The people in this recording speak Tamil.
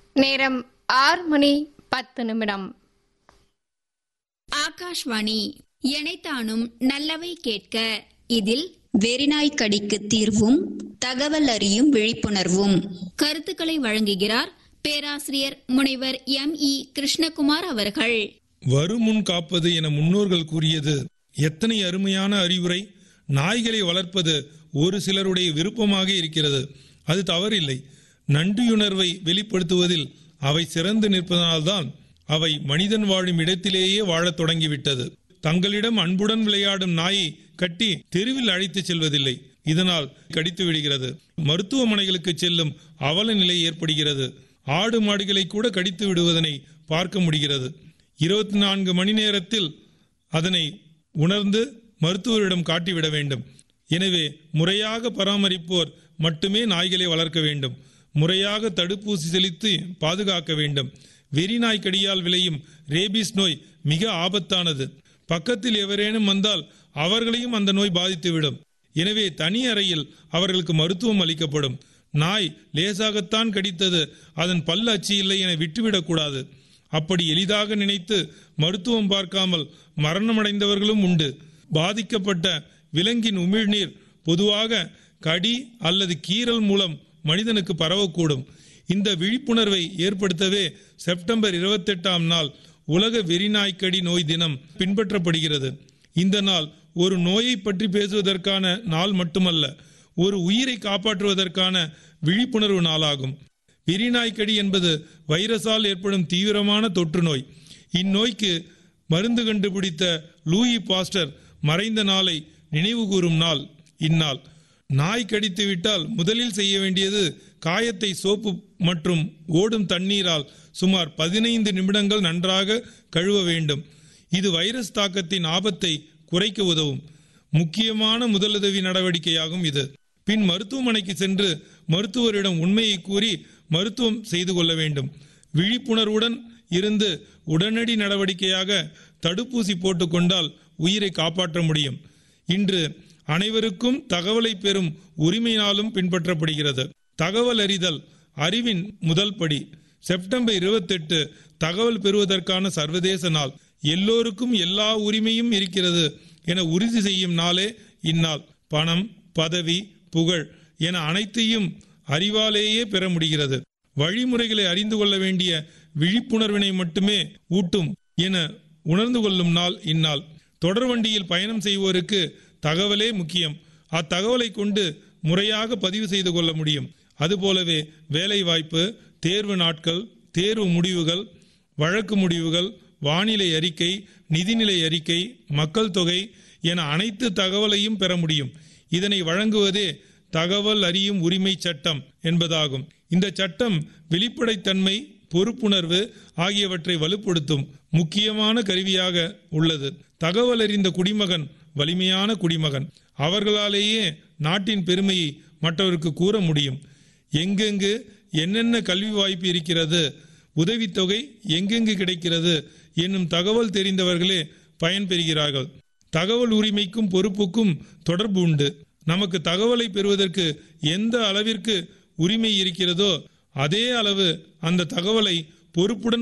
நேரம் ஆறு மணி பத்து நிமிடம் ஆகாஷ்வாணி எனைத்தானும் நல்லவை கேட்க இதில் வெறிநாய் கடிக்கு தீர்வும் தகவல் அறியும் விழிப்புணர்வும் கருத்துக்களை வழங்குகிறார் பேராசிரியர் முனைவர் எம் இ கிருஷ்ணகுமார் அவர்கள் வருமுன் காப்பது என முன்னோர்கள் கூறியது எத்தனை அருமையான அறிவுரை நாய்களை வளர்ப்பது ஒரு சிலருடைய விருப்பமாக இருக்கிறது அது தவறில்லை நன்றியுணர்வை வெளிப்படுத்துவதில் அவை சிறந்து நிற்பதனால்தான் அவை மனிதன் வாழும் இடத்திலேயே வாழத் தொடங்கிவிட்டது தங்களிடம் அன்புடன் விளையாடும் நாயை கட்டி தெருவில் அழைத்துச் செல்வதில்லை இதனால் கடித்து விடுகிறது மருத்துவமனைகளுக்கு செல்லும் அவல நிலை ஏற்படுகிறது ஆடு மாடுகளை கூட கடித்து விடுவதனை பார்க்க முடிகிறது இருபத்தி நான்கு மணி நேரத்தில் அதனை உணர்ந்து மருத்துவரிடம் காட்டிவிட வேண்டும் எனவே முறையாக பராமரிப்போர் மட்டுமே நாய்களை வளர்க்க வேண்டும் முறையாக தடுப்பூசி செலுத்தி பாதுகாக்க வேண்டும் வெறி நாய் கடியால் விளையும் ரேபிஸ் நோய் மிக ஆபத்தானது பக்கத்தில் எவரேனும் வந்தால் அவர்களையும் அந்த நோய் பாதித்துவிடும் எனவே தனி அறையில் அவர்களுக்கு மருத்துவம் அளிக்கப்படும் நாய் லேசாகத்தான் கடித்தது அதன் பல் அச்சு இல்லை என விட்டுவிடக்கூடாது அப்படி எளிதாக நினைத்து மருத்துவம் பார்க்காமல் மரணமடைந்தவர்களும் உண்டு பாதிக்கப்பட்ட விலங்கின் உமிழ்நீர் பொதுவாக கடி அல்லது கீறல் மூலம் மனிதனுக்கு பரவக்கூடும் இந்த விழிப்புணர்வை ஏற்படுத்தவே செப்டம்பர் இருபத்தெட்டாம் நாள் உலக வெறிநாய்க்கடி நோய் தினம் பின்பற்றப்படுகிறது இந்த நாள் ஒரு நோயை பற்றி பேசுவதற்கான நாள் மட்டுமல்ல ஒரு உயிரை காப்பாற்றுவதற்கான விழிப்புணர்வு நாளாகும் வெறிநாய்க்கடி என்பது வைரஸால் ஏற்படும் தீவிரமான தொற்று நோய் இந்நோய்க்கு மருந்து கண்டுபிடித்த லூயி பாஸ்டர் மறைந்த நாளை நினைவு கூறும் நாள் இந்நாள் நாய் கடித்து விட்டால் முதலில் செய்ய வேண்டியது காயத்தை சோப்பு மற்றும் ஓடும் தண்ணீரால் சுமார் பதினைந்து நிமிடங்கள் நன்றாக கழுவ வேண்டும் இது வைரஸ் தாக்கத்தின் ஆபத்தை குறைக்க உதவும் முக்கியமான முதலுதவி நடவடிக்கையாகும் இது பின் மருத்துவமனைக்கு சென்று மருத்துவரிடம் உண்மையை கூறி மருத்துவம் செய்து கொள்ள வேண்டும் விழிப்புணர்வுடன் இருந்து உடனடி நடவடிக்கையாக தடுப்பூசி போட்டுக்கொண்டால் உயிரை காப்பாற்ற முடியும் இன்று அனைவருக்கும் தகவலை பெறும் உரிமை நாளும் பின்பற்றப்படுகிறது தகவல் அறிதல் அறிவின் முதல் படி செப்டம்பர் இருபத்தெட்டு தகவல் பெறுவதற்கான சர்வதேச நாள் எல்லோருக்கும் எல்லா உரிமையும் இருக்கிறது என உறுதி செய்யும் நாளே இந்நாள் பணம் பதவி புகழ் என அனைத்தையும் அறிவாலேயே பெற முடிகிறது வழிமுறைகளை அறிந்து கொள்ள வேண்டிய விழிப்புணர்வினை மட்டுமே ஊட்டும் என உணர்ந்து கொள்ளும் நாள் இந்நாள் தொடர்வண்டியில் பயணம் செய்வோருக்கு தகவலே முக்கியம் அத்தகவலை கொண்டு முறையாக பதிவு செய்து கொள்ள முடியும் அதுபோலவே வேலைவாய்ப்பு தேர்வு நாட்கள் தேர்வு முடிவுகள் வழக்கு முடிவுகள் வானிலை அறிக்கை நிதிநிலை அறிக்கை மக்கள் தொகை என அனைத்து தகவலையும் பெற முடியும் இதனை வழங்குவதே தகவல் அறியும் உரிமை சட்டம் என்பதாகும் இந்த சட்டம் வெளிப்படைத்தன்மை பொறுப்புணர்வு ஆகியவற்றை வலுப்படுத்தும் முக்கியமான கருவியாக உள்ளது தகவல் அறிந்த குடிமகன் வலிமையான குடிமகன் அவர்களாலேயே நாட்டின் பெருமையை மற்றவருக்கு கூற முடியும் எங்கெங்கு என்னென்ன கல்வி வாய்ப்பு இருக்கிறது உதவித்தொகை எங்கெங்கு கிடைக்கிறது என்னும் தகவல் தெரிந்தவர்களே பயன்பெறுகிறார்கள் தகவல் உரிமைக்கும் பொறுப்புக்கும் தொடர்பு உண்டு நமக்கு தகவலை பெறுவதற்கு எந்த அளவிற்கு உரிமை இருக்கிறதோ அதே அளவு அந்த தகவலை பொறுப்புடன்